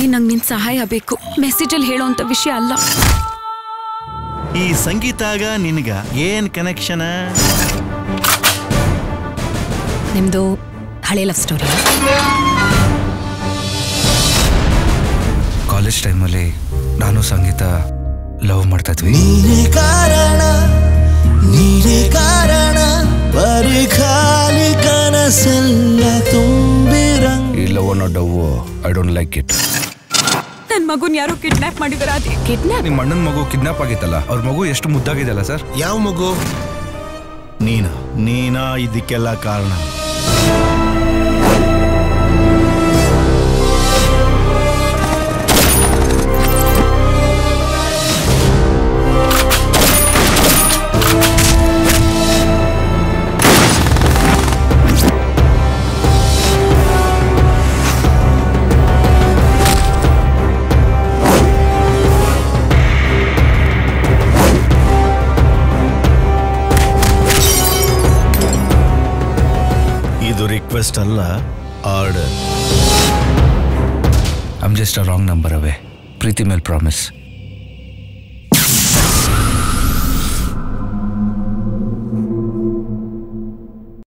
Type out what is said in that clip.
ಪ್ರೀತಿ ನಂಗೆ ನಿನ್ ಸಹಾಯ ಬೇಕು ಮೆಸೇಜಲ್ಲಿ ಹೇಳೋಂಥ ವಿಷಯ ಅಲ್ಲ ಈ ಸಂಗೀತಾಗ ನಿನಗ ಏನ್ ಕನೆಕ್ಷನ್ ನಿಮ್ದು ಹಳೆ ಲವ್ ಸ್ಟೋರಿ ಕಾಲೇಜ್ ಟೈಮಲ್ಲಿ ನಾನು ಸಂಗೀತ ಲವ್ ಮಾಡ್ತಾ ಇದ್ವಿ ನೀನೇ ಕಾರಣ ನೀನೇ ಕಾರಣ ಬರೀ ಖಾಲಿ ಕನಸೆಲ್ಲ ತುಂಬಿರಂಗ ಈ ಲವ್ ಅನ್ನೋ ಡವ್ ಐ ಡೋಂಟ್ ಲೈಕ್ ಇಟ್ ನನ್ ಮಗುನ್ ಯಾರೋ ಕಿಡ್ನಾಪ್ ಮಾಡಿದಾರ ಅದೇ ಕಿಡ್ನಾಪ್ ನಿಮ್ಮ ಅಣ್ಣನ ಮಗು ಕಿಡ್ನಾಪ್ ಆಗಿತ್ತಲ್ಲ ಅವ್ರ ಮಗು ಎಷ್ಟು ಮುದ್ದಾಗಿದೆಯಲ್ಲ ಸರ್ ಯಾವ ಮಗು ನೀನ ನೀನಾ ಇದಕ್ಕೆಲ್ಲ ಕಾರಣ ಇದು ರಿಕ್ವೆಸ್ಟ್ ಅಲ್ಲ order I'm just a wrong number ಅವೇ ಪ್ರೀತಿ ಮೇಲೆ ಪ್ರಾಮಿಸ್